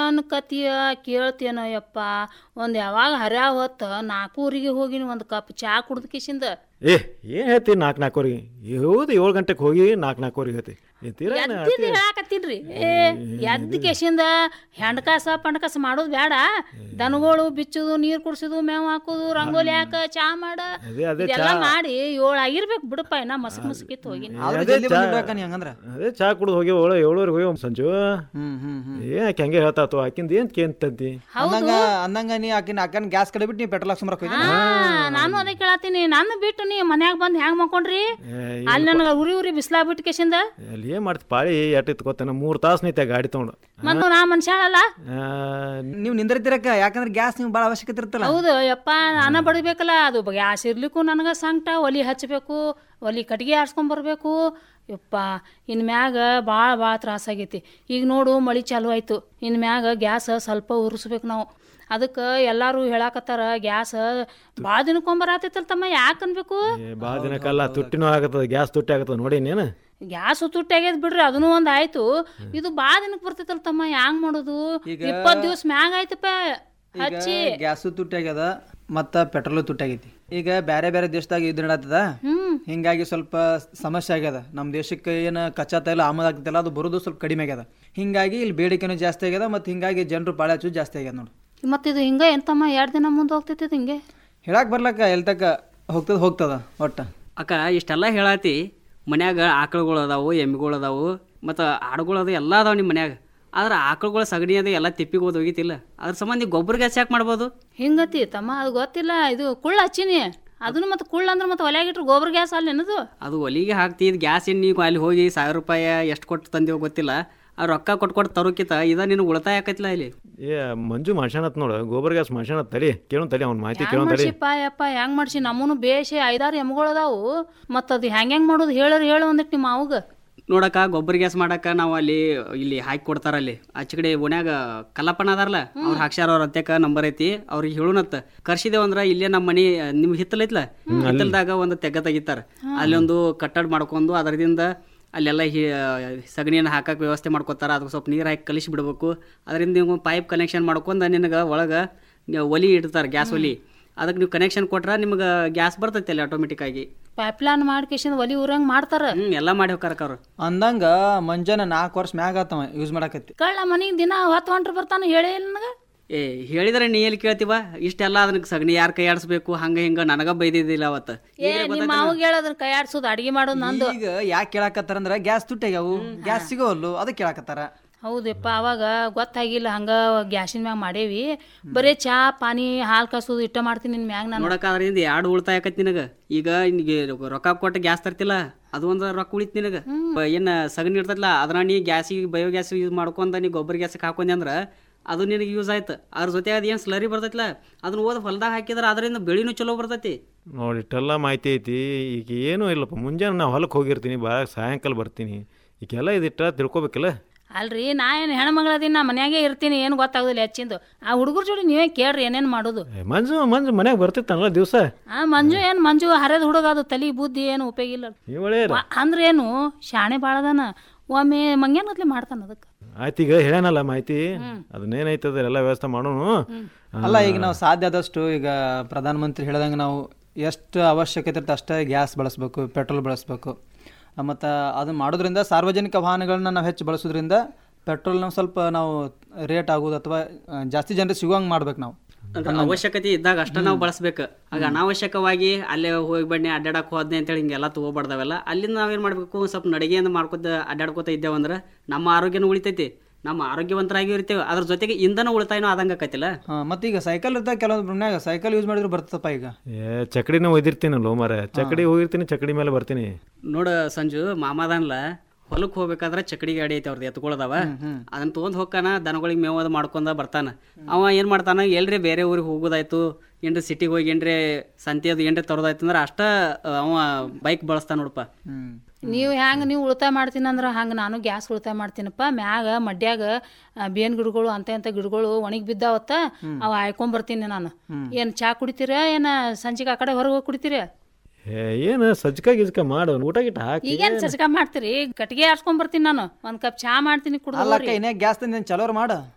ನನ್ನ ಕತಿಯ ಕೇಳ್ತೇನೋ ಯಪ್ಪ ಒಂದು ಯಾವಾಗ ಹರ್ಯಾ ಹೊತ್ತು ನಾಲ್ಕೂರಿಗೆ ಹೋಗಿನಿ ಒಂದು ಕಪ್ ಚಾ ಕುಡ್ದು ಕಿಶಿಂದ ಏ ಏನು ಹೇಳ್ತಿ ನಾಲ್ಕು ನಾಲ್ಕುವರೆಗೆ ಹೌದು ಏಳು ಗಂಟೆಗೆ ಹೋಗಿ ನಾಲ್ಕು ನಾಲ್ಕುವರೆಗೆ ಹೇಳ್ತಿ ಏ ತೀರಾ ಏನ್ ಎದ್ದಿದ್ದು ಹೇಳ್ತಿ? ಹೇಳಾಕತ್ತೀನ್ರಿ ಏ ಎದ್ದ ಕೆಶಿಂದ ಹೆಣ್ಕಾಸ ಪಣ್ಕಾಸ ಮಾಡೋದು ಬೇಡ ದನಗಳು ಬಿಚ್ಚುದು ನೀರು ಕುಡ್ಸೋದು ಮೇವು ಹಾಕೋದು ರಂಗೋಲಿ ಹಾಕ ಚಾ ಮಾಡ ಅದೇ ಅದೇ ಇದೆಲ್ಲ ಚಾ ಮಾಡಿ ಏಳು ಆಗಿರ್ಬೇಕು ಬಿಡಪ್ಪ ಇನ್ನ ಮಸಕ್ ಮಸಕಿತ್ತು ಹೋಗಿನಿ ಆದ್ರೂ ಅದೇ ಜಲ್ದಿ ಚಾ- ಬಂದ್ಬಿಡ್ಬೇಕ ನೀ ಹಂಗಂದ್ರ ಅದೇ ಚಾ ಕುಡ್ದು ಹೋಗಿ ಏಳು ಏಳುವರೆಗೆ ಹೋಗಿ ಸಂಜು ಹ್ಮ್ ಹ್ಮ್ ಹ್ಮ್ ಏ ಆಕೆ ಹಂಗೆ ಹೇಳ್ತಾತು ಆಕಿಂದ ಏನು ಕೇಂತಂತಿ ಅಂದಂಗ ಅಂದಂಗ ನೀ ಆಕಿನ ಅಕ್ಕನ ಗ್ಯಾಸ್ ಕಡೆ ಬಿಟ್ಟು ನೀ ಪೆಟ್ರೋಲ್ ಹಾಕ್ಸ್ಕೊಂಬರಕ್ ಹೋಯ್ತಿ ಹಾ ನಾನು ಅದೇ ಕೇಳತ್ತೀನಿ ನಾನು ಬಿಟ್ಟು ನೀ ಮನ್ಯಾಗ ಬಂದ್ ಹೆಂಗ್ ಮಕ್ಕೊಂಡ್ರಿ ಅಲ್ಲಿ ನನಗೆ ಉರಿ ಉರಿ ಬಿಸ್ಲಾ ಬಿಟ್ಟು ಕೆಶಿಂದ ಅಲ್ಲಿ ಏನು ಮಾಡ್ತಿ ಪಾಳಿ ಎಟ್ಟಿತ್ತು ಗೊತ್ತೇನ ಮೂರು ತಾಸು ನಿಂತೆ ಗಾಡಿ ತೊಗೊಂಡು ಮತ್ತು ನಾ ಮನುಷ್ಯಾಳಲ್ಲ ನೀವು ನಿಂದಿರ್ತಿರಕ್ಕ ಯಾಕಂದ್ರೆ ಗ್ಯಾಸ್ ನಿಮ್ಗೆ ಭಾಳ ಅವಶ್ಯಕತೆ ಇರ್ತಲ್ಲ ಹೌದು ಯಪ್ಪ ನಾನ ಬಡಿಬೇಕಲ್ಲ ಅದು ಗ್ಯಾಸ್ ಇರ್ಲಿಕ್ಕೂ ನನಗೆ ಸಂಕಟ ಒಲಿ ಹಚ್ಚಬೇಕು ಒಲಿ ಕಟ್ಗೆ ಆಡ್ಸ್ಕೊಂಡ್ ಬರ್ಬೇಕು ಯಪ್ಪ ಇನ್ನು ಮ್ಯಾಗ ಭಾಳ ಭಾಳ ತ್ರಾಸಾಗೈತಿ ಈಗ ನೋಡು ಮಳೆ ಚಾಲು ಆಯ್ತು ಇನ್ನು ಮ್ಯಾಗ ಗ್ಯಾಸ್ ಸ್ವಲ್ಪ ಉರಿಸ್ಬೇಕು ನಾವು ಅದಕ್ಕೆ ಎಲ್ಲರೂ ಹೇಳಾಕತ್ತಾರ ಗ್ಯಾಸ್ ಭಾಳ ದಿನಕ್ಕೊಂಬರಾತೈತಲ್ ತಮ್ಮ ಯಾಕೆ ಅನ್ಬೇಕು ಭಾಳ ದಿನಕ್ಕಲ್ಲ ತುಟ್ಟಿನೂ ಆಗತ್ತದ ಗ್ಯಾಸ್ ತುಟ್ಟಿ ಆಗತ್ತದ ನೋಡಿ ನೀನು ಗ್ಯಾಸ್ ತುಟ್ಟಿ ಆಗ್ಯದ ಬಿಡ್ರಿ ಅದನ್ನು ಒಂದು ಆಯ್ತು ಇದು ಭಾಳ ದಿನಕ್ಕೆ ಬರ್ತೈತಲ್ ತಮ್ಮ ಹ್ಯಾಂಗ್ ಮಾಡೋದು ಇಪ್ಪತ್ತು ದಿವಸ ಮ್ಯಾಗ ಆಯ್ತಪ್ಪ ಹಚ್ಚಿ ಗ್ಯಾಸು ತುಟ್ಟಾಗ್ಯದ ಮತ್ತ ಪೆಟ್ರೋಲು ತುಟ್ಟಾಗೈತಿ ಈಗ ಬೇರೆ ಬೇರೆ ದೇಶದಾಗ ಯುದ್ಧ ನಡತ್ತದ ಹ್ಮ್ ಹಿಂಗಾಗಿ ಸ್ವಲ್ಪ ಸಮಸ್ಯೆ ಆಗ್ಯದ ನಮ್ಮ ದೇಶಕ್ಕೆ ಏನು ಕಚ್ಚಾ ತೈಲ ಆಮದು ಆಗ್ತೈತಲ್ಲ ಅದು ಬರೋದು ಸ್ವಲ್ಪ ಕಡಿಮೆ ಆಗ್ಯದ ಹಿಂಗಾಗಿ ಇಲ್ಲಿ ಬೇಡಿಕೆನೂ ಜಾಸ್ತಿ ಆಗ್ಯದ ಮತ್ತು ಹಿಂಗಾಗಿ ಜನರು ಪಾಳೆ ಹಚ್ಚೋದು ಜಾಸ್ತಿ ಆಗ್ಯದ ನೋಡು ಮತ್ತಿದು ಹಿಂಗ ಎಂತಮ್ಮ ಎರಡು ದಿನ ಮುಂದೆ ಹೋಗ್ತೈತಿ ಇದು ಹಿಂಗೆ ಹೇಳಕ್ ಬರ್ಲಕ್ಕ ಎಲ್ಲಿ ತಕ್ಕ ಹೋಗ್ತದ ಹೋಗ್ತದ ಒಟ್ಟ ಅಕ್ಕ ಇಷ್ಟೆಲ್ಲ ಹೇಳಾತಿ ಮನ್ಯಾಗ ಆಕಳುಗಳು ಅದಾವು ಎಮ್ಮಿಗಳು ಅದಾವು ಮತ್ತು ಆಡುಗಳು ಅದು ಎಲ್ಲ ಅದಾವ ನಿಮ್ಮ ಮನ್ಯಾಗ ಆದ್ರೆ ಆಕಳುಗಳ ಸಗಣಿ ಅದು ಎಲ್ಲ ತಿಪ್ಪಿಗೆ ಹೋದ್ ಹೋಗಿತಿಲ್ಲ ಅದ್ರ ಸಂಬಂಧ ಗೊಬ್ಬರ ಗ್ಯಾಸ್ ಯಾಕೆ ಮಾಡ್ಬೋದು ಹಿಂಗತಿ ತಮ್ಮ ಅದು ಗೊತ್ತಿಲ್ಲ ಇದು ಕುಳ್ಳ ಹಚ್ಚಿನಿ ಅದನ್ನು ಮತ್ತೆ ಕುಳ್ಳ ಅಂದ್ರೆ ಮತ್ತೆ ಒಲೆಯಾಗಿಟ್ರು ಗೋಬರ್ ಗ್ಯಾಸ್ ಅಲ್ಲಿ ಏನದು ಅದು ಒಲಿಗೆ ಹಾಕ್ತಿದ್ ಗ್ಯಾಸ್ ಏನು ನೀವು ಅಲ್ಲಿ ಹೋಗಿ ಸಾವಿರ ರೂಪಾಯಿ ಎಷ್ಟು ಕೊಟ್ಟು ತಂದೀವೋ ಗೊತ್ತಿಲ್ಲ ಆ ರೊಕ್ಕ ಕೊಟ್ಟು ಕೊಟ್ಟು ತರೋಕ್ಕಿಂತ ಇದ ನಿನಗೆ ಉಳಿತಾಯ ಆಕೈತಿಲ್ಲ ಇಲ್ಲಿ ಏ ಮಂಜು ಮನುಷ್ಯನತ್ ನೋಡು ಗೋಬರ್ ಗ್ಯಾಸ್ ಮನುಷ್ಯನತ್ ತಡಿ ಕೇಳೋನ್ ತಡಿ ಅವ್ನ ಮಾಹಿತಿ ಹೆಂಗ್ ಕೇಳೋನ್ ತಡಿ ಮಾಡ್ಸಿಪ್ಪ ಯಪ್ಪ ಹೆಂಗ್ ಮಾಡ್ಸಿ ನಮ್ಮನು ಬೇಷೆ ಐದಾರು ಎಮ್ಗಳು ಅದಾವು ಮತ್ತು ಅದು ಹೆಂಗ್ ಹೆಂಗ್ ಮಾಡೋದು ಹೇಳರು ಹೇಳು ಒಂದಿಟ್ಟು ನಿಮ್ಮ ಮಾವುಗ ನೋಡಕ್ಕ ಗೊಬ್ಬರ ಗ್ಯಾಸ್ ಮಾಡಕ್ಕ ನಾವು ಅಲ್ಲಿ ಇಲ್ಲಿ ಹಾಕಿ ಕೊಡ್ತಾರ ಅಲ್ಲಿ ಆಚೆ ಕಡೆ ಓಣ್ಯಾಗ ಕಲ್ಲಪ್ಪನ ಅದಾರಲ್ಲ ಅವ್ರು ಹಾಕ್ಸ್ಯಾರ ಅವ್ರ ಅತ್ಯಕ ನಂಬರ್ ಐತಿ ಅವ್ರಿಗೆ ಹೇಳುನತ್ತ ಕರ್ಸಿದೇವ್ ಅಂದ್ರ ಇಲ್ಲೇ ನಮ್ಮ ಮನಿ ನಿಮ್ಗೆ ಹಿತ್ತಲೈತ್ಲ ಹಿತ್ತಲ್ದಾಗ ಒಂದು ತೆಗ್ಗ ತೆಗಿತಾರ ಅಲ್ಲಿ ಒಂದು ಕಟ್ಟಡ ಮಾಡ್ಕೊಂಡು ಅದರಿಂದ ಅಲ್ಲೆಲ್ಲ ಹಿ ಸಗಣಿಯನ್ನು ಹಾಕಕ್ಕೆ ವ್ಯವಸ್ಥೆ ಮಾಡ್ಕೊತಾರ ಅದಕ್ಕೆ ಸ್ವಲ್ಪ ನೀರು ಹಾಕಿ ಕಲಿಸಿ ಬಿಡ್ಬೇಕು ಅದರಿಂದ ನೀವು ಪೈಪ್ ಕನೆಕ್ಷನ್ ಮಾಡ್ಕೊಂಡು ನಿನಗೆ ಒಳಗೆ ಒಲಿ ಇಡ್ತಾರೆ ಗ್ಯಾಸ್ ಒಲಿ ಅದಕ್ಕೆ ನೀವು ಕನೆಕ್ಷನ್ ಕೊಟ್ರೆ ನಿಮ್ಗೆ ಗ್ಯಾಸ್ ಬರ್ತೈತಿ ಅಲ್ಲಿ ಆಟೋಮೆಟಿಕ್ ಆಗಿ ಪೈಪ್ಲೈನ್ ಮಾಡಿ ಕೇಸಿಂದ ಒಲಿ ಊರಂಗ್ ಮಾಡ್ತಾರ ಹ್ಞೂ ಎಲ್ಲ ಮಾಡಿ ಹೋಗ್ತಾರಕ್ಕ ಅವ್ರು ಅಂದಂಗ ಮಂಜಾನ ನಾಲ್ಕು ವರ್ಷ ಮ್ಯಾಗ ಆತವ ಯೂಸ್ ಮಾಡಕತ್ತಿ ಕಳ್ಳ ಮನಿಗೆ ದಿನ ಹೊತ್ತು ಹೊಂಟ್ರು ಬರ್ತಾನೆ ಹೇಳೇ ಇಲ್ಲ ನನಗೆ ಏ ಹೇಳಿದ್ರೆ ನೀ ಎಲ್ಲಿ ಕೇಳ್ತೀವ ಇಷ್ಟೆಲ್ಲ ಅದನ್ನ ಸಗಣಿ ಯಾರು ಕೈ ಆಡಿಸ್ಬೇಕು ಹಂಗ ಹಿಂಗ ನನಗ ಬೈದಿದ್ದಿಲ್ಲ ಅವತ್ತು ಏ ನಿಮ್ಮ ಮಾವಿಗೆ ಹೇಳೋದ್ರ ಕೈ ಆಡ್ಸೋದು ಅಡಿಗೆ ಮಾಡೋದು ನಂದು ಈಗ ಯಾಕೆ ಕೇಳಾಕತ್ತಾರಂದ್ರ ಗ್ಯಾಸ್ ತುಟ್ಟಾಗ್ಯಾವು ಗ್ಯಾಸ್ ಸಿಗೋವಲ್ಲು ಅದಕ್ಕೆ ಕೇಳಾಕತ್ತಾರ ಹೌದಪ್ಪ ಅವಾಗ ಗೊತ್ತಾಗಿಲ್ಲ ಹಂಗ ಗ್ಯಾಸಿನ ಮ್ಯಾಗ ಮಾಡೇವಿ ಬರೇ ಚಾ ಪಾನಿ ಹಾಲು ಕಾಸೋದು ಇಷ್ಟ ಮಾಡ್ತೀನಿ ನಿನ್ ಮ್ಯಾಗ ನಾನು ನೋಡಕ ಅದರಿಂದ ಎರಡು ಉಳಿತಾಯ ಆಕತಿ ನಿನಗ ಈಗ ನಿನಗೆ ರೊಕ್ಕ ಕೊಟ್ಟು ಗ್ಯಾಸ್ ತರ್ತಿಲ್ಲ ಅದು ಒಂದು ರೊಕ್ಕ ಉಳಿತು ನಿನಗ ಏನ್ ಸಗಣಿ ಇರ್ತೈತಲ್ಲ ಅದನ್ನ ನೀ ಗ್ಯಾಸಿಗೆ ಬಯೋ ಗ್ಯಾಸ್ ಯೂಸ್ ಮಾಡ್ಕೊಂಡ ನೀ ಗೊಬ್ಬರ ಗ್ಯಾಸಿಗೆ ಹಾಕೊಂಡಿ ಅಂದ್ರ ಅದು ನಿನಗೆ ಯೂಸ್ ಆಯ್ತು ಅದ್ರ ಜೊತೆ ಅದು ಏನು ಸ್ಲರಿ ಬರ್ತೈತಲ್ಲ ಅದನ್ನ ಓದ್ ಹೊಲ್ದಾಗ ಹಾಕಿದ್ರೆ ಅದರಿಂದ ಬೆಳಿನೂ ಚಲೋ ಬರ್ತೈತಿ ನೋಡಿ ಇಷ್ಟೆಲ್ಲ ಮಾಹಿತಿ ಐತಿ ಈಗ ಏನೂ ಇಲ್ಲಪ್ಪ ಮುಂಜಾನೆ ನಾ ಹೊಲಕ್ಕೆ ಹೋಗಿರ್ತೀನಿ ಬಾ ಸಾಯಂಕಾಲ ಬರ್ತೀನಿ ಈಗೆಲ್ಲ ಇದಿಟ್ಟ ತಿಳ್ಕೊಬೇಕಲ್ಲ ಅಲ್ರಿ ನಾ ಏನು ಹೆಣ್ಮಗಳದೀನಿ ನಾ ಮನ್ಯಾಗೆ ಇರ್ತೀನಿ ಏನು ಗೊತ್ತಾಗೋದಿಲ್ಲ ಹೆಚ್ಚಿಂದು ಆ ಹುಡುಗರ ಜೋಡಿ ನೀವೇ ಕೇಳ್ರಿ ಏನೇನು ಮಾಡೋದು ಏ, ಮಂಜು ಮಂಜು ಮನ್ಯಾಗ ಬರ್ತಿತ್ತಾನಲ್ಲ ದಿವಸ ಆ ಮಂಜು ಏನು ಮಂಜು ಹರಿದ ಹುಡುಗ ಅದು ತಲಿ ಬುದ್ಧಿ ಏನು ಉಪಯೋಗ ಇಲ್ಲ ಇವಳೇ ವ- ಅಂದ್ರೆ ಏನು ಶಾಣೆ ಭಾಳದನ ಒಮ್ಮೆ ಮಂಗ್ಯಾನ್ಗತ್ಲೆ ಮಾಡ್ತಾನ ಅದಕ್ಕೆ ಆಯ್ತು ಈಗ ಹೇಳ್ಯಾನಲ್ಲ ಮಾಹಿತಿ ಅದನ್ನೇನೈತದ ಎಲ್ಲ ವ್ಯವಸ್ಥೆ ಮಾಡೋನು ಅಲ್ಲ ಈಗ ನಾವು ಸಾಧ್ಯ ಆದಷ್ಟು ಈಗ ಪ್ರಧಾನಮಂತ್ರಿ ಹೇಳ್ದಂಗೆ ನಾವು ಎಷ್ಟು ಅವಶ್ಯಕತೆ ಇರುತ್ತೆ ಅಷ್ಟೇ ಗ್ಯಾಸ್ ಬಳಸಬೇಕು ಪೆಟ್ರೋಲ್ ಬಳಸಬೇಕು ಮತ್ತು ಅದನ್ನ ಮಾಡೋದ್ರಿಂದ ಸಾರ್ವಜನಿಕ ವಾಹನಗಳನ್ನ ನಾವು ಹೆಚ್ಚು ಬಳಸೋದ್ರಿಂದ ಪೆಟ್ರೋಲ್ನ ಸ್ವಲ್ಪ ನಾವು ರೇಟ್ ಆಗೋದು ಅಥವಾ ಆ, ಜಾಸ್ತಿ ಜನರಿಗೆ ಸಿಗೋಂಗೆ ಮಾಡ್ಬೇಕು ನಾವು ಅಂದ್ರೆ ಅವಶ್ಯಕತೆ ಇದ್ದಾಗ ಅಷ್ಟ ನಾವು ಬಳಸ್ಬೇಕು ಆಗ ಅನಾವಶ್ಯಕವಾಗಿ ಅಲ್ಲೇ ಹೋಗಿ ಬನ್ನಿ ಅಡ್ಡಾಡಕ್ ಹೋದ್ನೆ ಅಂತೇಳಿ ಹಿಂಗೆಲ್ಲ ತಗೋಬಾರ್ದವೆಲ್ಲ ಅಲ್ಲಿಂದ ನಾವೇನ್ ಮಾಡ್ಬೇಕು ಸ್ವಲ್ಪ ನಡಿಗೆಯಿಂದ ಮಾಡ್ಕೊತ ಅಡ್ಡಾಡ್ಕೊತ ಇದ್ದೇವೆ ಅಂದ್ರೆ ನಮ್ಮ ಆರೋಗ್ಯನೂ ಉಳಿತೈತಿ ನಮ್ಮ ಆರೋಗ್ಯವಂತರಾಗಿ ಇರ್ತೇವೆ ಅದ್ರ ಜೊತೆಗೆ ಇಂಧನ ಉಳಿತಾಯನೂ ಆದಂಗ ಆಕೈತಿಲ್ಲ ಹಾಂ ಮತ್ತು ಈಗ ಸೈಕಲ್ ಇರ್ತಾಗ ಕೆಲವೊಂದು ಮನ್ಯಾಗ ಸೈಕಲ್ ಯೂಸ್ ಮಾಡಿದ್ರು ಬರ್ತಪ್ಪ ಈಗ ಏ ಚಕಡಿನ ಒಯ್ದಿರ್ತೀನಲ್ಲ ಮರ ಚಕಡಿ ಹೋಗಿರ್ತೀನಿ ಚಕಡಿ ಮೇಲೆ ಬರ್ತೀನಿ ನೋಡ ಸಂಜು ಮಾಮಾದನ್ಲ ಹೊಲಕ್ಕೆ ಹೋಗ್ಬೇಕಾದ್ರೆ ಚಕಡಿ ಗಾಡಿ ಐತಿ ಅವ್ರದ್ದು ಎತ್ಕೊಳದವ ಅದನ್ನ ತೊಗೊಂಡ್ ಹೋಗ್ತಾನ ದನಗಳಿಗೆ ಮೇವದ ಮಾಡ್ಕೊಂಡ ಬರ್ತಾನ ಅವ ಏನ್ ಮಾಡ್ತಾನ ಎಲ್ರಿ ಬೇರೆ ಊರಿಗೆ ಹೋಗೋದಾಯ್ತು ಏನ್ರಿ ಸಿಟಿಗೆ ಹೋಗಿ ಏನ್ರಿ ಸಂತೆ ಅದು ಏನ್ರಿ ತರೋದಾಯ್ತು ಅಂದ್ರೆ ಅಷ್ಟ ಅವ ಬೈಕ್ ಬಳಸ್ತಾನ ನೋಡಪ್ಪ ಹ್ಞೂ ನೀವು ಹೆಂಗೆ ನೀವು ಉಳಿತಾಯ ಮಾಡ್ತೀನಿ ಅಂದ್ರೆ ಹಂಗೆ ನಾನು ಗ್ಯಾಸ್ ಉಳಿತಾಯ ಮಾಡ್ತೀನಪ್ಪ ಮ್ಯಾಗ ಮಡ್ಯಾಗ ಆ, ಬೇನ್ ಗಿಡಗಳು ಅಂತ ಇಂಥ ಗಿಡಗಳು ಒಣಗಿ ಬಿದ್ದಾವತ್ತ ಅವು ಆಯ್ಕೊಂಬರ್ತೀನಿ ನಾನು ಏನು ಚಾ ಕುಡಿತೀರ ಏನು ಸಂಜೆಗೆ ಆ ಕಡೆ ಹೊರಗೆ ಹೋಗಿ ಕುಡಿತೀರ ಏ ಏನು ಸಜ್ಕ ಗಿಜ್ಕ ಮಾಡು ಊಟ ಗಿಟ ಹಾಕಿ ಈಗೇನು ಸಜ್ಕ ಮಾಡ್ತೀರಿ ಕಟ್ಗೆ ಆಡ್ಸ್ಕೊಂಬರ್ತೀನಿ ನಾನು ಒಂದು ಕಪ್ ಚಾ ಮಾಡ್ತೀನಿ ಕುಡ್ದು ಅಲ್ಲಕ್ಕ ಇನ್ನೇ ಗ್ಯಾಸ್ ತಂದು ಚಲೋರ್ ಮಾಡು